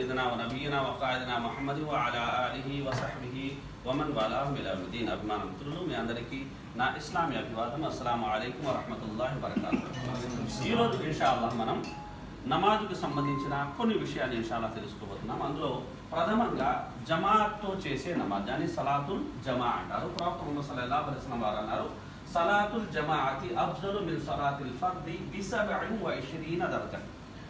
سيدنا ونبينا وقائدنا محمد وعلى آله وصحبه ومن والاه إلى يوم الدين అభిమాన మిత్రులు మీ అందరికీ నా ఇస్లామీ అభివాదం అస్సలాము అలైకుం వరహమతుల్లాహి వబరకాతు ఈరోజు ఇన్షాల్లాహ్ మనం నమాజ్కు సంబంధించిన కొన్ని విషయాలు ఇన్షాల్లాహ్ తెలుసుకోబోతున్నాం అందులో ప్రథమంగా జమాత్తో చేసే నమాజ్ అని సలాతుల్ జమా అంటారు ప్రవక్త ముహమ్మద్ సల్లల్లాహు అలైహి వసల్లం వారు అన్నారు సలాతుల్ జమాఅతి అఫ్జలు మిన్ సలాతిల్ ఫర్ది బిసబఇన్ వ ఇష్రీన దర్జా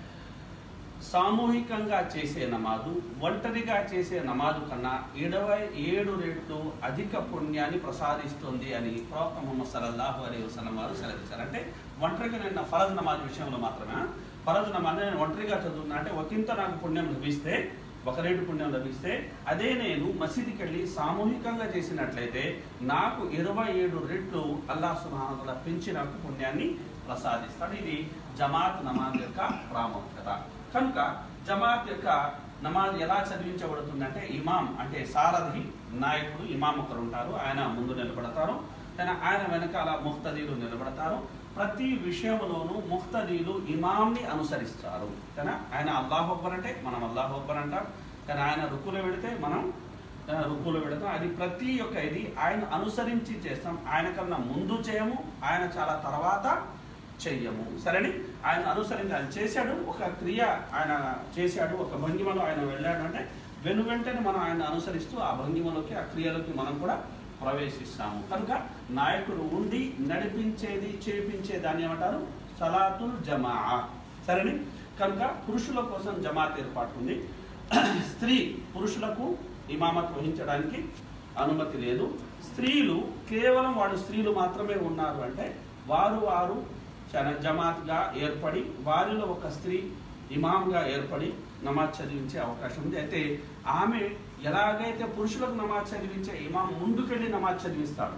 సామూహికంగా చేసే నమాజు ఒంటరిగా చేసే నమాజు కన్నా ఇరవై ఏడు రెట్లు అధిక పుణ్యాన్ని ప్రసాదిస్తుంది అని ప్రవక్త ముహమ్మద్ సల్లల్లాహు అలైహి వసల్లం వారు సెలవిచ్చారు అంటే ఒంటరిగా నిన్న ఫరజ్ నమాజ్ విషయంలో మాత్రమే ఫరజ్ నమాజ్ నేను ఒంటరిగా చదువుతున్నా అంటే ఒకంత నాకు పుణ్యం లభిస్తే ఒక రేటు పుణ్యం లభిస్తే అదే నేను మసీదుకి వెళ్ళి సామూహికంగా చేసినట్లయితే నాకు ఇరవై ఏడు రెట్లు అల్లా సుహానుల పెంచి నాకు పుణ్యాన్ని ప్రసాదిస్తాడు ఇది జమాత్ నమాజ్ యొక్క ప్రాముఖ్యత కనుక జమాత్ యొక్క నమాజ్ ఎలా చదివించబడుతుందంటే ఇమాం అంటే సారథి నాయకుడు ఇమాం ఒకరు ఉంటారు ఆయన ముందు నిలబడతారు కానీ ఆయన వెనకాల ముక్తదీలు నిలబడతారు ప్రతి విషయంలోనూ ముక్తదీలు ఇమాంని అనుసరిస్తారు కానీ ఆయన అల్లాహ్ అక్బర్ అంటే మనం అల్లాహ్ అక్బర్ అంటాం కానీ ఆయన రుకులో పెడితే మనం ఆ, రుకులో పెడతాం అది ప్రతి ఒక్క ఇది ఆయన అనుసరించి చేస్తాం ఆయన కన్నా ముందు చేయము ఆయన చాలా తర్వాత చెయ్యము సరేని ఆయన అనుసరించి ఆయన చేశాడు ఒక క్రియ ఆయన చేశాడు ఒక భంగిమలో ఆయన వెళ్ళాడు అంటే వెను వెంటనే మనం ఆయన అనుసరిస్తూ ఆ భంగిమలోకి ఆ క్రియలోకి మనం కూడా ప్రవేశిస్తాము కనుక నాయకుడు ఉండి నడిపించేది చేపించే దాన్ని ఏమంటారు సలాతుల్ జమా సరేని కనుక పురుషుల కోసం జమాత్ ఏర్పాటు ఉంది స్త్రీ పురుషులకు ఇమామత్ వహించడానికి అనుమతి లేదు స్త్రీలు కేవలం వాళ్ళు స్త్రీలు మాత్రమే ఉన్నారు అంటే వారు వారు చన- జమాత్గా ఏర్పడి వారిలో ఒక స్త్రీ ఇమాంగా ఏర్పడి నమాజ్ చదివించే అవకాశం ఉంది అయితే ఆమె ఎలాగైతే పురుషులకు నమాజ్ చదివించే ఇమాం ముందుకెళ్ళి నమాజ్ చదివిస్తాడు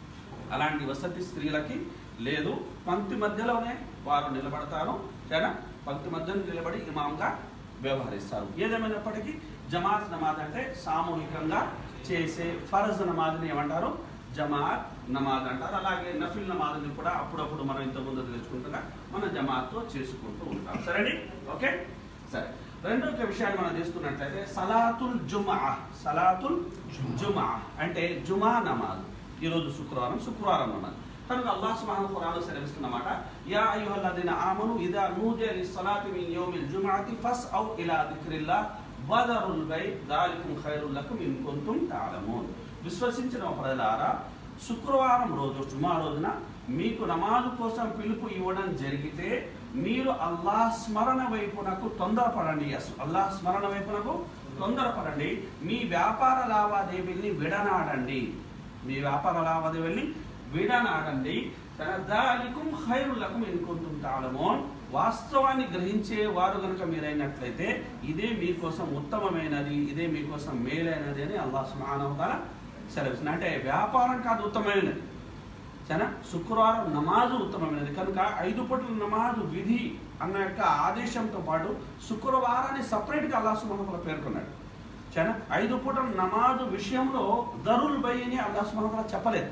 అలాంటి వసతి స్త్రీలకి లేదు పంక్తి మధ్యలోనే వారు నిలబడతారు సరేనా పంక్తి మధ్యలో నిలబడి ఇమాంగా వ్యవహరిస్తారు ఏదేమైనప్పటికీ జమాత్ నమాజ్ అంటే సామూహికంగా చేసే ఫరజ్ నమాజ్ని ఏమంటారు జమాత్ నమాజ్ అంటారు అలాగే నఫిల్ నమాజ్ని కూడా అప్పుడప్పుడు మనం ఇంతకుముందు తెలుసుకుంటున్నా మన జమాత్తో చేసుకుంటూ ఉంటాం సరేండి ఓకే సరే రెండో ఒక విషయాన్ని మనం తీసుకున్నట్లయితే సలాతుల్ జుమా సలాతుల్ జుమా అంటే జుమా నమాజ్ ఈరోజు శుక్రవారం శుక్రవారం నమాజ్ కనుక అల్లాహ్ సుబ్హానహు ఖురాన్లో సెలవిస్తున్నమాట యా అయ్యుహల్లదీన ఆమను ఇదా నూదియ లిస్సలాతి మిన్ యౌమిల్ జుమఅతి ఫస్అవ్ ఇలా దిక్రిల్లాహ్ వదరుల్ బై దాలికుం ఖైరుల్ లకుం ఇన్ కుంతుం ta'lamun విశ్వసించిన ప్రజలారా శుక్రవారం రోజు జుమా రోజున మీకు నమాజు కోసం పిలుపు ఇవ్వడం జరిగితే మీరు అల్లాహ్ స్మరణ వైపునకు తొందరపడండి అస్- అల్లాహ్ స్మరణ వైపునకు తొందరపడండి మీ వ్యాపార లావాదేవీల్ని విడనాడండి మీ వ్యాపార లావాదేవీల్ని విడనాడండి దాలికుం ఖైరులకుం ఇన్కుంtum తాళమోన్ వాస్తవాన్ని గ్రహించే వారు కనుక మీరైనట్లయితే ఇదే మీకోసం ఉత్తమమైనది ఇదే మీకోసం మేలైనది అని అల్లాహ్ సుబ్హానహు తాలా సెలవిస్తుంది అంటే వ్యాపారం కాదు ఉత్తమమైనది సరేనా శుక్రవారం నమాజు ఉత్తమమైనది కనుక ఐదు పూటల నమాజు విధి అన్న యొక్క ఆదేశంతో పాటు శుక్రవారాన్ని సపరేట్గా అల్లాహ్ సుబ్హానహు పేర్కొన్నాడు సరేనా ఐదు పూటల నమాజు విషయంలో దరుల్ బయ్యని అల్లాహ్ సుబ్హానహు చెప్పలేదు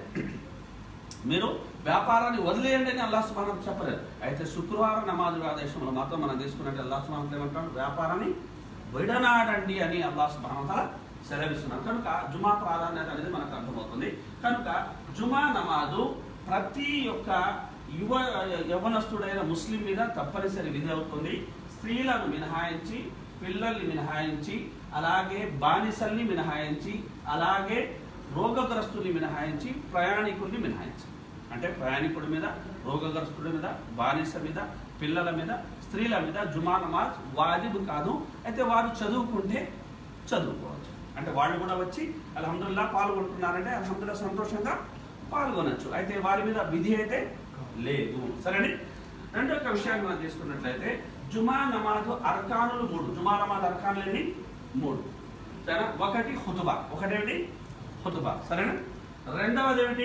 మీరు వ్యాపారాన్ని వదిలేయండి అని అల్లాహ్ సుబ్హానహు చెప్పలేదు అయితే శుక్రవారం నమాజు ఆదేశంలో మాత్రం మనం తీసుకున్నట్టు అల్లాహ్ సుబ్హానహు ఏమంటాడు వ్యాపారాన్ని విడనాడండి అని అల్లాహ్ సుబ్హానహు తాలా సెలవిస్తున్నాడు కనుక జుమా ప్రాధాన్యత అనేది మనకు అర్థమవుతుంది కనుక జుమా నమాజు ప్రతి ఒక్క యువ యవనస్తుడైన ముస్లిం మీద తప్పనిసరి విధి అవుతుంది స్త్రీలను మినహాయించి పిల్లల్ని మినహాయించి అలాగే బానిసల్ని మినహాయించి అలాగే రోగగ్రస్తుల్ని మినహాయించి ప్రయాణికుల్ని మినహాయించి అంటే ప్రయాణికుడి మీద రోగగ్రస్తుడి మీద బానిస మీద పిల్లల మీద స్త్రీల మీద జుమా నమాజ్ వాజిబ్ కాదు అయితే వారు చదువుకుంటే చదువుకోవచ్చు అంటే వాళ్ళు కూడా వచ్చి అల్హమ్దుల్లా పాల్గొంటున్నారంటే అల్హమ్దుల్లా సంతోషంగా పాల్గొనొచ్చు అయితే వారి మీద విధి అయితే లేదు సరేండి రెండో ఒక విషయాన్ని మనం తీసుకున్నట్లయితే జుమా నమాజు అర్కానులు మూడు జుమా నమాజ్ అర్కానులు ఎన్ని మూడు సరేనా ఒకటి హుతుబా ఒకటేమిటి హుతుబా సరేనా రెండవది ఏమిటి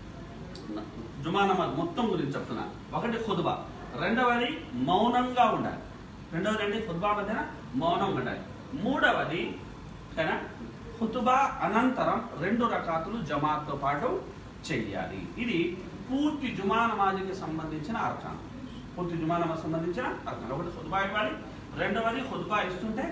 జుమా నమాజ్ మొత్తం గురించి చెప్తున్నా ఒకటి ఖుద్బా రెండవది మౌనంగా ఉండాలి రెండవది ఏంటి ఖుద్బా మధ్యన మౌనంగా ఉండాలి మూడవది ఓకేనా ఖుతుబా అనంతరం రెండు రకాతులు జమాత్తో పాటు చెయ్యాలి ఇది పూర్తి జుమా నమాజ్కి సంబంధించిన అర్థం పూర్తి జుమా నమాజ్ సంబంధించిన అర్థం ఒకటి ఖుద్బా ఇవ్వాలి రెండవది ఖుద్బా ఇస్తుంటే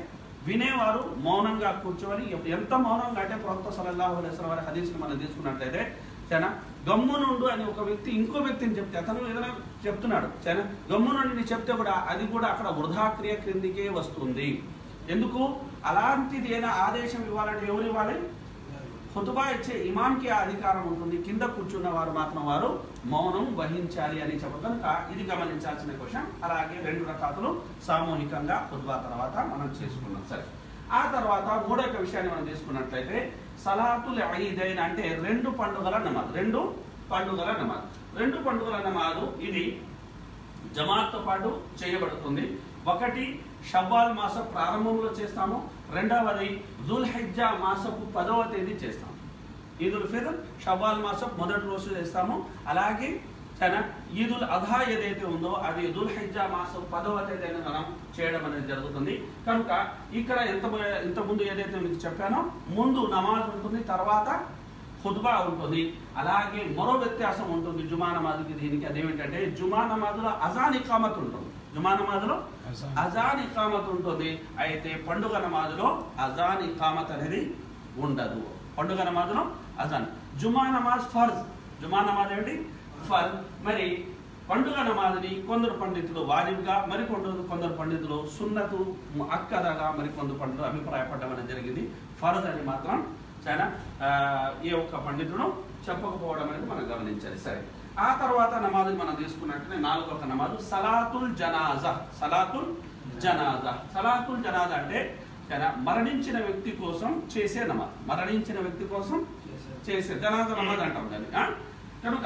వినేవారు మౌనంగా కూర్చొని ఎంత మౌనంగా అంటే ప్రవక్త సలల్లాహు అలైహి వసల్లం వారి హదీస్ని మనం తీసుకున్నట్లయితే చాలా గమ్మునుండు అని ఒక వ్యక్తి ఇంకో వ్యక్తిని చెప్తే అతను ఏదైనా చెప్తున్నాడు చాలా గమ్మునుండి నీ చెప్తే కూడా అది కూడా అక్కడ వృధాక్రియ క్రిందికే వస్తుంది ఎందుకు అలాంటిది ఏదైనా ఆదేశం ఇవ్వాలంటే ఎవరు ఇవ్వాలి ఖుతుబా ఇచ్చే ఇమాంకి ఆ అధికారం ఉంటుంది కింద కూర్చున్న వారు మాత్రం వారు మౌనం వహించాలి అని చెప్ప కనుక ఇది గమనించాల్సిన క్వశ్చన్ అలాగే రెండు రకాతులు సామూహికంగా ఖుతుబా తర్వాత మనం చేసుకున్నాం సరే ఆ తర్వాత మూడో యొక్క విషయాన్ని మనం తీసుకున్నట్లయితే సలాతుల్ ఐదైన్ అంటే రెండు పండుగల నమాజ్ రెండు పండుగల నమాజ్ రెండు పండుగల నమాజు ఇది జమాత్తో పాటు చేయబడుతుంది ఒకటి షవ్వాల్ మాస ప్రారంభంలో చేస్తాము రెండవది జుల్ హెజ్జా మాసపు పదవ తేదీ చేస్తాము ఈదుల్ ఫితర్ షవ్వాల్ మాసం మొదటి రోజు చేస్తాము అలాగే తన ఈదుల్ అధా ఏదైతే ఉందో అది దుల్ హెజ్జా మాసం పదవ తేదీన మనం చేయడం అనేది జరుగుతుంది కనుక ఇక్కడ ఎంత ఇంత ముందు ఏదైతే మీకు చెప్పానో ముందు నమాజ్ ఉంటుంది తర్వాత ఖుద్బా ఉంటుంది అలాగే మరో వ్యత్యాసం ఉంటుంది జుమా నమాజ్కి దీనికి అదేమిటంటే జుమా నమాజ్లో అజాన్ ఇకామత్ ఉంటుంది జుమా నమాజ్లో అజాన్ ఇకామత్ ఉంటుంది అయితే పండుగ నమాజ్లో అజాన్ ఇకామత్ అనేది ఉండదు పండుగ నమాజ్లో అజాన్ జుమా నమాజ్ ఫర్జ్ జుమా నమాజ్ ఏమిటి ఫర్జ్ మరి పండుగ నమాజ్ని కొందరు పండితులు వాజిబ్గా మరి కొందరు కొందరు పండితులు సున్నతు అక్కదగా మరి కొందరు పండితులు అభిప్రాయపడడం అనేది జరిగింది ఫర్జ్ అని మాత్రం చాలా ఆ, ఏ ఒక్క పండితుడు చెప్పకపోవడం అనేది మనం గమనించాలి సరే ఆ తర్వాత నమాజ్ మనం తీసుకున్నట్టు నాలుగో ఒక నమాజు సలాతుల్ జనాజా సలాతుల్ జనాజా సలాతుల్ జనాజా అంటే చాలా మరణించిన వ్యక్తి కోసం చేసే నమాజ్ మరణించిన వ్యక్తి కోసం చేసే జనాజా నమాజ్ అంటాం దాన్ని ఆ? కనుక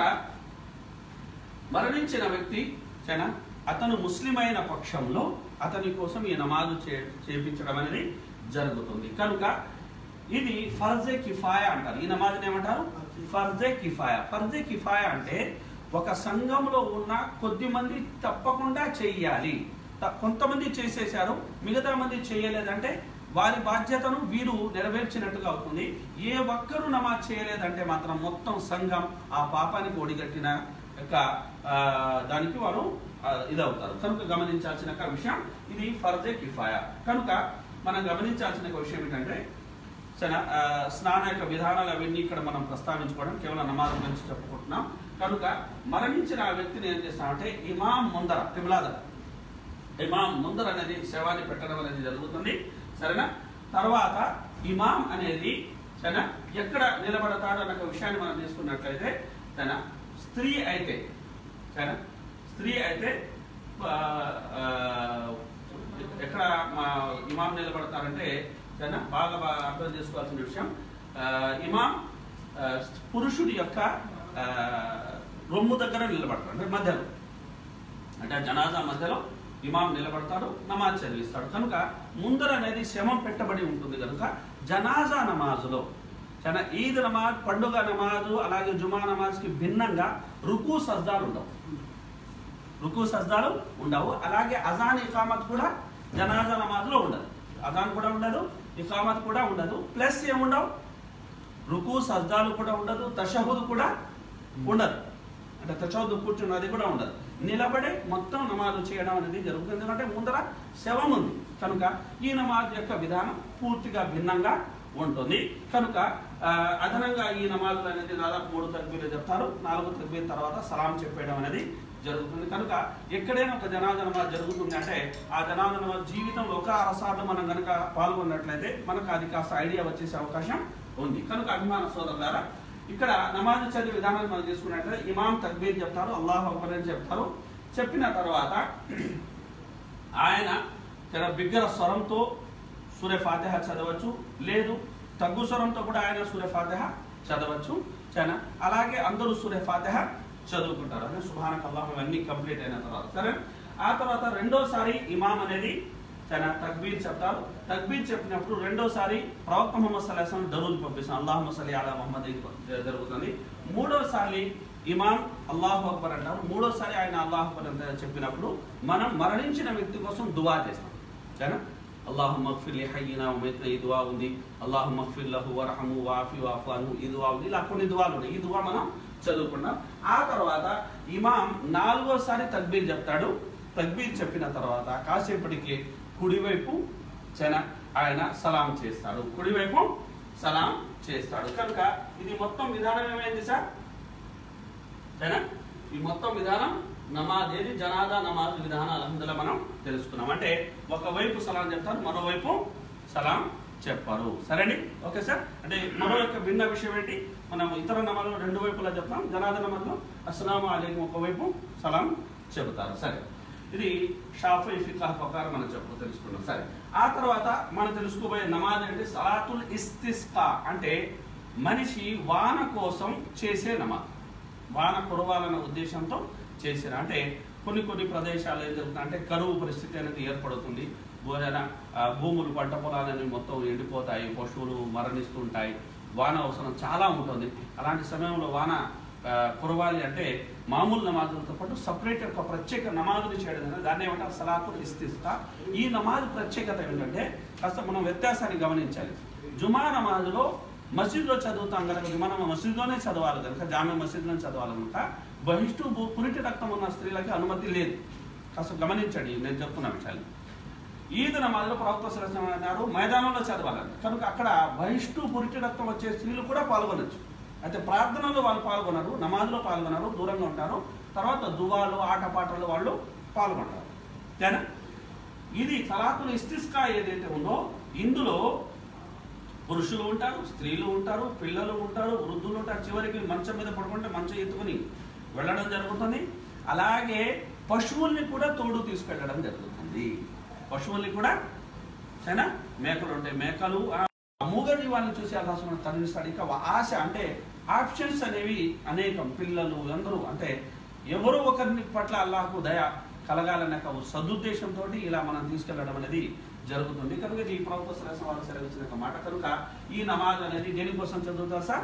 మరణించిన వ్యక్తి చాలా అతను ముస్లిం అయిన పక్షంలో అతని కోసం ఈ నమాజు చే చేపించడం అనేది జరుగుతుంది కనుక ఇది ఫర్జే కిఫాయా అంటారు ఈ నమాజ్ని ఏమంటారు ఫర్జే కిఫాయా ఫర్జే కిఫాయా అంటే ఒక సంఘంలో ఉన్న కొద్ది మంది తప్పకుండా చెయ్యాలి త- కొంతమంది చేసేశారు మిగతా మంది చేయలేదంటే వారి బాధ్యతను వీరు నెరవేర్చినట్టుగా అవుతుంది ఏ ఒక్కరు నమాజ్ చేయలేదంటే మాత్రం మొత్తం సంఘం ఆ పాపానికి ఒడిగట్టిన యొక్క ఆ, దానికి వారు ఆ, ఇదవుతారు కనుక గమనించాల్సిన ఒక విషయం ఇది ఫర్జే కిఫాయా కనుక మనం గమనించాల్సిన ఒక విషయం ఏంటంటే సరే ఆ, స్నాన యొక్క విధానాలు అవన్నీ ఇక్కడ మనం ప్రస్తావించుకోవడం కేవలం నమాజ్ గురించి చెప్పుకుంటున్నాం కనుక మరణించిన ఆ వ్యక్తిని ఏం చేస్తామంటే ఇమాం ముందర కిబిలాదర ఇమాం ముందర అనేది శవాన్ని పెట్టడం అనేది జరుగుతుంది సరేనా తర్వాత ఇమాం అనేది సరేనా ఎక్కడ నిలబడతాడు అన్న ఒక విషయాన్ని మనం తీసుకున్నట్లయితే సరేనా స్త్రీ అయితే సరేనా స్త్రీ అయితే ఆ, ఆ, ఎక్కడ మా ఇమాం నిలబడతారంటే సరేనా బాగా బాగా అర్థం చేసుకోవాల్సిన విషయం ఆ, ఇమాం ఆ, పురుషుడి యొక్క ఆ, రొమ్ము దగ్గర నిలబడతారు అంటే మధ్యలో అంటే ఆ జనాజా మధ్యలో ఇమాం నిలబడతాడు నమాజ్ చదివిస్తాడు కనుక ముందర అనేది శవం పెట్టబడి ఉంటుంది కనుక జనాజా నమాజులో చాలా ఈద్ నమాజ్ పండుగ నమాజు అలాగే జుమా నమాజ్కి భిన్నంగా రుకు సజ్దాలు ఉండవు రుకు సజ్దాలు ఉండవు అలాగే అజాన్ ఇకామత్ కూడా జనాజా నమాజ్లో ఉండదు అజాన్ కూడా ఉండదు ఇకామత్ కూడా ఉండదు ప్లస్ ఏముండవు రుకు సజ్దాలు కూడా ఉండదు తషహుద్ కూడా ఉండదు అంటే తషహుద్ కూర్చున్నది కూడా ఉండదు నిలబడే మొత్తం నమాజు చేయడం అనేది జరుగుతుంది ఎందుకంటే ముందర శవం ఉంది కనుక ఈ నమాజ్ యొక్క విధానం పూర్తిగా భిన్నంగా ఉంటుంది కనుక ఆ, అదనంగా ఈ నమాజులు అనేది దాదాపు మూడు తగ్బీలు చెప్తారు నాలుగు తగ్బీల తర్వాత సలాం చెప్పేయడం అనేది జరుగుతుంది కనుక ఎక్కడైనా ఒక జనాజ నమాజ్ జరుగుతుంది అంటే ఆ జనాజ నమాజ్ జీవితంలో ఒక అరసార్లు మనం కనుక పాల్గొన్నట్లయితే మనకు అది కాస్త ఐడియా వచ్చేసే అవకాశం ఉంది కనుక అభిమాన సోదరులారా ఇక్కడ నమాజ్ చదివే విధానాన్ని మనం తీసుకున్నట్లయితే ఇమాం తక్బీర్ చెప్తారు అల్లాహ్ అక్బర్ అని చెప్తారు చెప్పిన తర్వాత ఆయన చాలా బిగ్గర స్వరంతో సూర్య ఫాతిహ చదవచ్చు లేదు తగ్గు స్వరంతో కూడా ఆయన సూర్య ఫాతిహ చదవచ్చు చాలా అలాగే అందరూ సూర్య ఫాతిహ చదువుకుంటారు అదే సుభానక అల్లాహ్ ఇవన్నీ కంప్లీట్ అయిన తర్వాత సరే ఆ తర్వాత రెండోసారి ఇమాం అనేది చాలా తక్బీర్ చెప్తారు తక్బీర్ చెప్పినప్పుడు రెండోసారి ప్రవక్త ముహమ్మద్ సల్లాహం దరూద్ పంపిస్తాం అల్లాహ్ సలి అలా మహమ్మద్ ఇది జరుగుతుంది మూడోసారి ఇమాం అల్లాహు అక్బర్ అంటారు మూడోసారి ఆయన అల్లాహు అక్బర్ అని చెప్పినప్పుడు మనం మరణించిన వ్యక్తి కోసం దువా చేస్తాం సరేనా అల్లాహు మగ్ఫిర్ హయ్యినా ఉమైత్న ఈ దువా ఉంది అల్లాహు మగ్ఫిర్ లహు వరహము వాఫి వాఫు అను ఈ దువా ఉంది ఇలా కొన్ని దువాలు ఉన్నాయి ఈ దువా మనం చదువుకున్నాం ఆ తర్వాత ఇమాం నాలుగోసారి తక్బీర్ చెప్తాడు తక్బీర్ చెప్పిన తర్వాత కాసేపటికి కుడివైపు చన ఆయన సలాం చేస్తాడు కుడివైపు సలాం చేస్తాడు కనుక ఇది మొత్తం విధానం ఏమైంది సార్ సరేనా ఈ మొత్తం విధానం నమాజ్ ఏది జనాదా నమాజ్ విధానం అల్హమ్దుల్లా మనం తెలుసుకున్నాం అంటే ఒకవైపు సలాం చెప్తారు మరోవైపు సలాం చెప్పారు సరేండి ఓకే సార్ అంటే మరో యొక్క భిన్న విషయం ఏంటి మనం ఇతర నమాజులు రెండు వైపులా చెప్తాం జనాదా నమాజ్లో అస్సలాము అలైకుం ఒకవైపు సలాం చెబుతారు సరే ఇది షాఫీ ఫికా ప్రకారం మనం చెప్పు తెలుసుకున్నాం సరే ఆ తర్వాత మనం తెలుసుకోబోయే నమాజ్ అంటే సలాతుల్ ఇస్తిస్కా అంటే మనిషి వాన కోసం చేసే నమాజ్ వాన కురవాలన్న ఉద్దేశంతో చేసిన అంటే కొన్ని కొన్ని ప్రదేశాలు ఏం జరుగుతుంది అంటే కరువు పరిస్థితి అనేది ఏర్పడుతుంది భోజన ఆ, భూములు పంట పొలాలని మొత్తం ఎండిపోతాయి పశువులు మరణిస్తుంటాయి వాన అవసరం చాలా ఉంటుంది అలాంటి సమయంలో వాన ఆ, కురవాలి అంటే మామూలు నమాజులతో పాటు సపరేట్ ఒక ప్రత్యేక నమాజులు చేయడం అనేది దాన్ని ఏమంటారు సలాతులు ఇస్తిస్తా ఈ నమాజ్ ప్రత్యేకత ఏంటంటే కాస్త మనం వ్యత్యాసాన్ని గమనించాలి జుమా నమాజులో మసీద్లో చదువుతాం కనుక మనం మసీద్లోనే చదవాలి కనుక జామే మసీద్లోనే చదవాలి కనుక బహిష్టు భూ- పురిటి రక్తం ఉన్న స్త్రీలకి అనుమతి లేదు కాస్త గమనించండి నేను చెప్తున్న విషయాలు ఈద్ నమాజ్లో ప్రవక్త సరస్వం అన్నారు మైదానంలో చదవాలని కనుక అక్కడ బహిష్టు పురిటి రక్తం వచ్చే స్త్రీలు కూడా పాల్గొనొచ్చు అయితే ప్రార్థనలో వాళ్ళు పాల్గొనరు నమాజ్లో పాల్గొనరు దూరంగా ఉంటారు తర్వాత దువాలు ఆటపాటలు వాళ్ళు పాల్గొంటారు తేనా ఇది సలాతులు ఇస్తిస్కా ఏదైతే ఉందో ఇందులో పురుషులు ఉంటారు స్త్రీలు ఉంటారు పిల్లలు ఉంటారు వృద్ధులు ఉంటారు చివరికి మంచం మీద పడుకుంటే మంచం ఎత్తుకుని వెళ్ళడం జరుగుతుంది అలాగే పశువుల్ని కూడా తోడు తీసుకెళ్ళడం జరుగుతుంది పశువుల్ని కూడా సరేనా మేకలు ఉంటాయి మేకలు ఆ మూగజీ వాళ్ళని చూసి అల్లాహ్ కరుణిస్తాడు ఇక ఆశ అంటే ఆప్షన్స్ అనేవి అనేకం పిల్లలు అందరూ అంటే ఎవరో ఒకరిని పట్ల అల్లాహకు దయ కలగాలన్న ఒక సదుద్దేశంతో ఇలా మనం తీసుకెళ్ళడం అనేది జరుగుతుంది కనుక ఇది ప్రవక్త సరస్సు వాళ్ళు సెలవించిన ఒక మాట కనుక ఈ నమాజ్ అనేది దేనికోసం చదువుతారు సార్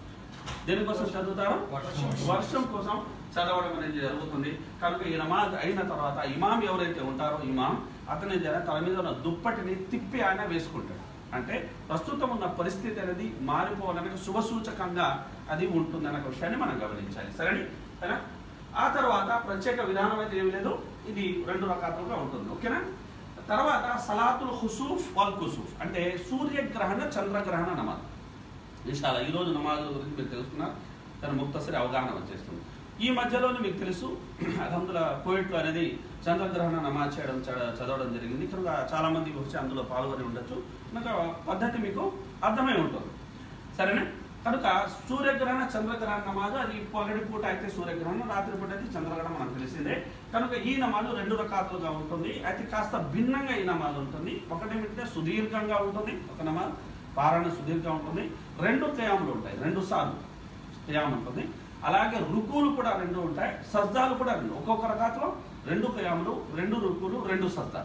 దేనికోసం చదువుతారు వర్షం. వర్షం కోసం చదవడం అనేది జరుగుతుంది కనుక ఈ నమాజ్ అయిన తర్వాత ఇమాం ఎవరైతే ఉంటారో ఇమాం అతని జర తల మీద ఉన్న దుప్పటిని తిప్పి ఆయన వేసుకుంటాడు అంటే ప్రస్తుతం ఉన్న పరిస్థితి అనేది మారిపోవడానికి శుభ సూచకంగా అది ఉంటుంది అనే విషయాన్ని మనం గమనించాలి సరేని సరేనా ఆ తర్వాత ప్రత్యేక విధానం అయితే ఏమి లేదు ఇది రెండు రకాలుగా ఉంటుంది ఓకేనా తర్వాత సలాతుల్ హుసూఫ్ వల్ కుసూఫ్ అంటే సూర్యగ్రహణ చంద్రగ్రహణ నమాజ్ ఇన్షాల్లా ఈ రోజు నమాజ్ గురించి మీరు తెలుసుకున్నారు దాని ముక్తసరి అవగాహన వచ్చేస్తుంది ఈ మధ్యలోనే మీకు తెలుసు అల్హమ్దుల్లా కోవిడ్ అనేది చంద్రగ్రహణ నమాజ్ చేయడం చ- చదవడం జరిగింది కనుక చాలా మంది వచ్చి అందులో పాల్గొని ఉండొచ్చు కనుక పద్ధతి మీకు అర్థమై ఉంటుంది సరేనా కనుక సూర్యగ్రహణ చంద్రగ్రహణ నమాజు అది పగటి పూట అయితే సూర్యగ్రహణం రాత్రి పూట అయితే చంద్రగ్రహణం మనకు తెలిసిందే కనుక ఈ నమాజు రెండు రకాలుగా ఉంటుంది అయితే కాస్త భిన్నంగా ఈ నమాజ్ ఉంటుంది ఒకటి ఏమిటంటే సుదీర్ఘంగా ఉంటుంది ఒక నమాజ్ పారాయణ సుదీర్ఘంగా ఉంటుంది రెండు కయాములు ఉంటాయి రెండు సార్లు కయాం ఉంటుంది అలాగే రుకులు కూడా రెండు ఉంటాయి సజ్దాలు కూడా రెండు ఒక్కొక్క రకాతులో రెండు కయాములు రెండు రుకులు రెండు సజ్దాలు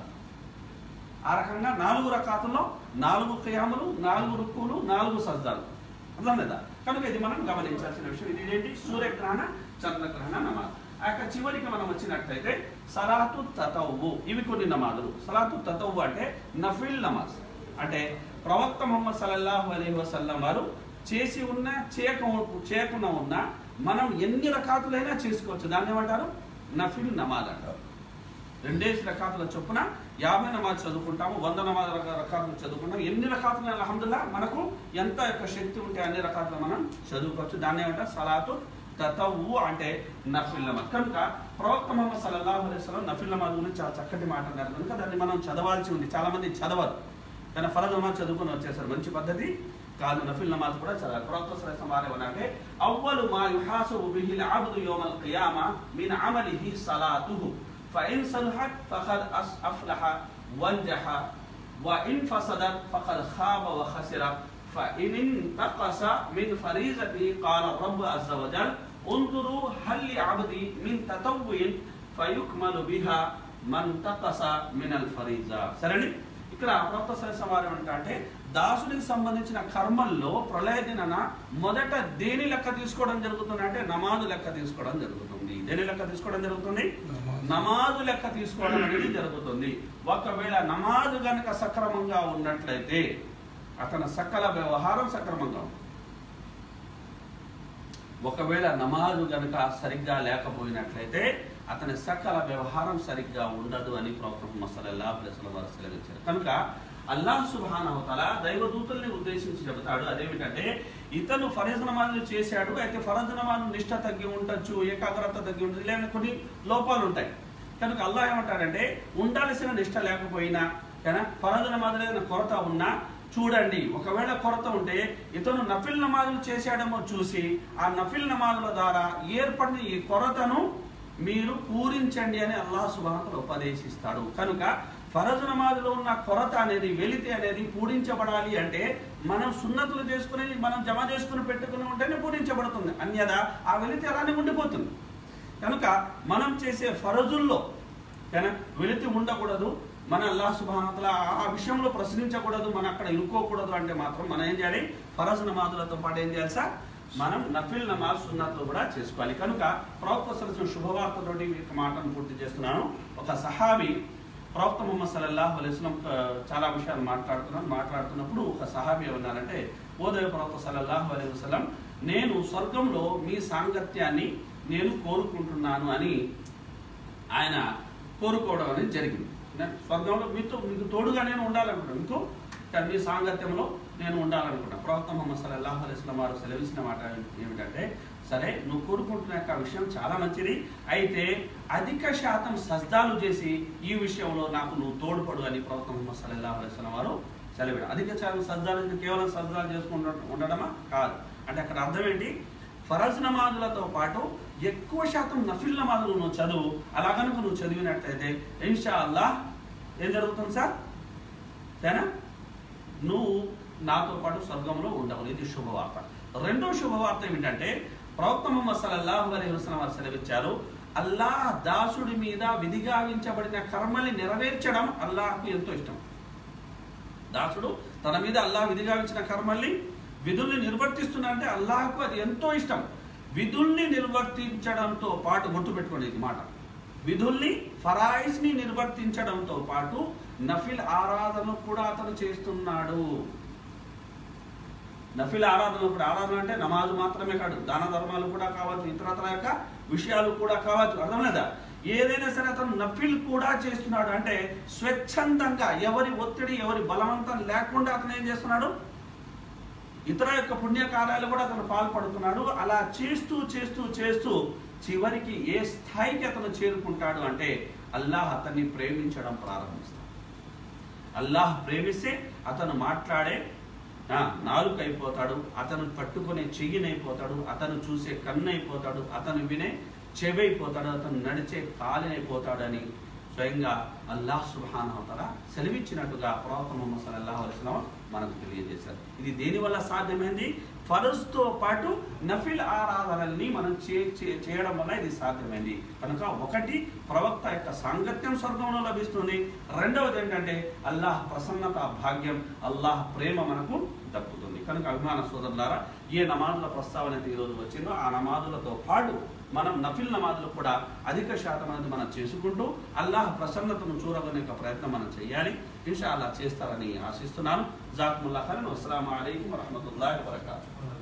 ఆ రకంగా నాలుగు రకాతుల్లో నాలుగు ఖయాములు నాలుగు రుక్కులు నాలుగు సజ్దాలు అర్థం లేదా కనుక ఇది మనం గమనించాల్సిన విషయం ఇది ఏంటి సూర్యగ్రహణ చంద్రగ్రహణ నమాజ్ ఆ యొక్క చివరికి మనం వచ్చినట్లయితే సలాతు తతవ్వు ఇవి కొన్ని నమాజులు సలాతు తతవ్వు అంటే నఫిల్ నమాజ్ అంటే ప్రవక్త ముహమ్మద్ సల్లల్లాహు అలైహి వసల్లం వారు చేసి ఉన్న చేయక చేయకుండా ఉన్న మనం ఎన్ని రకాతులైనా చేసుకోవచ్చు దాన్ని ఏమంటారు నఫిల్ నమాజ్ అంటారు రెండేసి రకాతుల చొప్పున యాభై నమాజ్ చదువుకుంటాము వంద నమాజ్ రక- రకాతులు చదువుకుంటాం ఎన్ని రకాతులు అల్హమ్దుల్లా మనకు ఎంత యొక్క శక్తి ఉంటే అన్ని రకాతులు మనం చదువుకోవచ్చు దాన్ని ఏమంటారు సలాతు తతవు అంటే నఫిల్ నమాజ్ కనుక ప్రవక్త మొహమ్మద్ సల్లల్లాహు అలైహి వసల్లం నఫిల్ నమాజ్ గురించి చాలా చక్కటి మాట అన్నారు కనుక దాన్ని మనం చదవాల్సి ఉంది చాలా మంది చదవరు కానీ ఫరజ్ నమాజ్ చదువుకొని వచ్చేసారు మంచి పద్ధతి కాదు నఫిల్ నమాజ్ కూడా చదవాలి ప్రవక్త సలహం వారేమనంటే అవ్వలు మా యుహాసబు బిహిల్ అబ్దు యోమల్ ఖియామ మిన్ అమలిహి సలాతుహు فإن صلحت فقد أس- أفلح وانجح وإن فسدت فقد خاب وخسر فإن انتقص من فريضته قال الرب عز وجل انظروا هل لعبدي من تطوع فيكمل بها من انتقص من الفريضة సరేండి ఇక్కడ ప్రవక్త సరస్వం వారు ఏమంటా అంటే దాసుడికి సంబంధించిన కర్మల్లో ప్రళయ దినన మొదట దేని లెక్క తీసుకోవడం జరుగుతుంది అంటే నమాజు లెక్క తీసుకోవడం జరుగుతుంది దేని లెక్క తీసుకోవడం జరుగుతుంది నమాజు లెక్క తీసుకోవడం అనేది జరుగుతుంది ఒకవేళ నమాజు గనుక సక్రమంగా ఉన్నట్లయితే అతని సకల వ్యవహారం సక్రమంగా ఉంటుంది ఒకవేళ నమాజు గనుక సరిగ్గా లేకపోయినట్లయితే అతని సకల వ్యవహారం సరిగ్గా ఉండదు అని ప్రవక్త ముహమ్మద్ సల్లల్లాహు అలైహి వసల్లం వారు సెలవించారు కనుక అల్లాహ్ సుబానవతల దైవదూతల్ని ఉద్దేశించి చెబుతాడు అదేమిటంటే ఇతను ఫరజ్ నమాజులు చేశాడు అయితే ఫరజ్ నమాజ్ నిష్ట తగ్గి ఉండొచ్చు ఏకాగ్రత తగ్గి ఉంటుంది లేదా కొన్ని లోపాలు ఉంటాయి కనుక అల్లాహ్ ఏమంటాడంటే ఉండాల్సిన నిష్ట లేకపోయినా కానీ ఫరజ్ నమాజులు ఏదైనా కొరత ఉన్నా చూడండి ఒకవేళ కొరత ఉంటే ఇతను నఫిల్ నమాజులు చేశాడేమో చూసి ఆ నఫిల్ నమాజుల ద్వారా ఏర్పడిన ఈ కొరతను మీరు పూరించండి అని అల్లాహ్ సుబానతలు ఉపదేశిస్తాడు కనుక ఫరజ్ నమాజులో ఉన్న కొరత అనేది వెలితి అనేది పూరించబడాలి అంటే మనం సున్నతులు చేసుకుని మనం జమ చేసుకుని పెట్టుకుని ఉంటేనే పూరించబడుతుంది అన్యదా ఆ వెలితి అలానే ఉండిపోతుంది కనుక మనం చేసే ఫరజుల్లో కనుక వెలితి ఉండకూడదు మన అల్లాహ్ సుబానతల ఆ విషయంలో ప్రశ్నించకూడదు మనం అక్కడ ఇరుక్కోకూడదు అంటే మాత్రం మనం ఏం చేయాలి ఫరజ్ నమాజులతో పాటు ఏం చేయాలి సార్ మనం నఫిల్ నమాజ్ సున్నతులు కూడా చేసుకోవాలి కనుక ప్రవక్త సరసిన శుభవార్తతోటి ఈ యొక్క మాటను పూర్తి చేస్తున్నాను ఒక సహాబీ ప్రవక్త ముహమ్మద్ సల్లల్లాహు అలైహి వసల్లం ఆ, చాలా విషయాలు మాట్లాడుతున్నాను మాట్లాడుతున్నప్పుడు ఒక సహాబీ ఏమన్నారంటే ఓదయ ప్రవక్త సల్లల్లాహు అలైహి వసల్లం నేను స్వర్గంలో మీ సాంగత్యాన్ని నేను కోరుకుంటున్నాను అని ఆయన కోరుకోవడం అనేది జరిగింది నేను స్వర్గంలో మీతో మీకు తోడుగా నేను ఉండాలనుకుంటున్నాను మీకు కానీ మీ సాంగత్యంలో నేను ఉండాలనుకుంటున్నాను ప్రవక్త ముహమ్మద్ సల్లల్లాహు అలైహి వసల్లం వారు సెలవిసిన మాట ఏమిటంటే సరే నువ్వు కోరుకుంటున్న యొక్క విషయం చాలా మంచిది అయితే అధిక శాతం సజ్దాలు చేసి ఈ విషయంలో నాకు నువ్వు తోడ్పడు అని ప్రవక్త ముహమ్మద్ సల్లల్లాహు అలైహి వసల్లం వారు సెలవిడు అధిక శాతం సజ్దాలు అంటే కేవలం సజ్దాలు చేసుకుంటూ ఉండడమా కాదు అంటే అక్కడ అర్థం ఏంటి ఫరజ్ నమాజులతో పాటు ఎక్కువ శాతం నఫిల్ నమాజులు నువ్వు చదువు అలా కనుక నువ్వు చదివినట్లయితే ఇన్షా అల్లాహ్ ఏం జరుగుతుంది సార్ సరేనా నువ్వు నాతో పాటు స్వర్గంలో ఉండవు ఇది శుభవార్త రెండో శుభవార్త ఏమిటంటే ప్రవక్త ముహమ్మద్ సల్లల్లాహు అలైహి వసల్లం వారు సెలవిచ్చారు అల్లాహ్ దాసుడి మీద విధిగావించబడిన కర్మల్ని నెరవేర్చడం అల్లాహ్కు ఎంతో ఇష్టం దాసుడు తన మీద అల్లాహ్ విధిగావించిన కర్మల్ని విధుల్ని నిర్వర్తిస్తున్నా అంటే అల్లాహకు అది ఎంతో ఇష్టం విధుల్ని నిర్వర్తించడంతో పాటు గుర్తుపెట్టుకోండి ఇది మాట విధుల్ని ఫరాయిస్ ని నిర్వర్తించడంతో పాటు నఫిల్ ఆరాధన కూడా అతను చేస్తున్నాడు నఫిల్ ఆరాధన కూడా ఆరాధన అంటే నమాజు మాత్రమే కాదు దాన ధర్మాలు కూడా కావచ్చు ఇతరత్ర యొక్క విషయాలు కూడా కావచ్చు అర్థం లేదా ఏదైనా సరే అతను నఫిల్ కూడా చేస్తున్నాడు అంటే స్వచ్ఛందంగా ఎవరి ఒత్తిడి ఎవరి బలవంతం లేకుండా అతను ఏం చేస్తున్నాడు ఇతర యొక్క పుణ్యకార్యాలు కూడా అతను పాల్పడుతున్నాడు అలా చేస్తూ చేస్తూ చేస్తూ చివరికి ఏ స్థాయికి అతను చేరుకుంటాడు అంటే అల్లాహ్ అతన్ని ప్రేమించడం ప్రారంభిస్తాడు అల్లాహ్ ప్రేమిస్తే అతను మాట్లాడే ఆ, నాలుక అయిపోతాడు అతను పట్టుకునే చెయ్యినైపోతాడు అతను చూసే కన్ను అయిపోతాడు అతను వినే చెవి అయిపోతాడు అతను నడిచే కాలినైపోతాడు అని స్వయంగా అల్లాహ్ సుబానవతల సెలవిచ్చినట్టుగా ప్రవక్త ముహమ్మద్ సల్లల్లాహు అలైహి వసల్లం మనకు తెలియజేశారు ఇది దేని వల్ల సాధ్యమైంది ఫరజ్తో పాటు నఫిల్ ఆరాధనల్ని మనం చే చే- చేయడం వల్ల ఇది సాధ్యమైంది కనుక ఒకటి ప్రవక్త యొక్క సాంగత్యం స్వర్గంలో లభిస్తుంది రెండవది ఏంటంటే అల్లాహ్ ప్రసన్నత భాగ్యం అల్లాహ్ ప్రేమ మనకు దక్కుతుంది కనుక అభిమాన సోదరులారా ఏ నమాజుల ప్రస్తావన అయితే ఈరోజు వచ్చిందో ఆ నమాజులతో పాటు మనం నఫిల్ నమాజులు కూడా అధిక శాతం అనేది మనం చేసుకుంటూ అల్లాహ్ ప్రసన్నతను చూరగొనే యొక్క ప్రయత్నం మనం చేయాలి ఇన్షా అల్లాహ్ చేస్తారని ఆశిస్తున్నాను జాకుముల్లా ఖాన్ అస్సలం అయికం వరహమతుల్లాహి వబరకాతుహు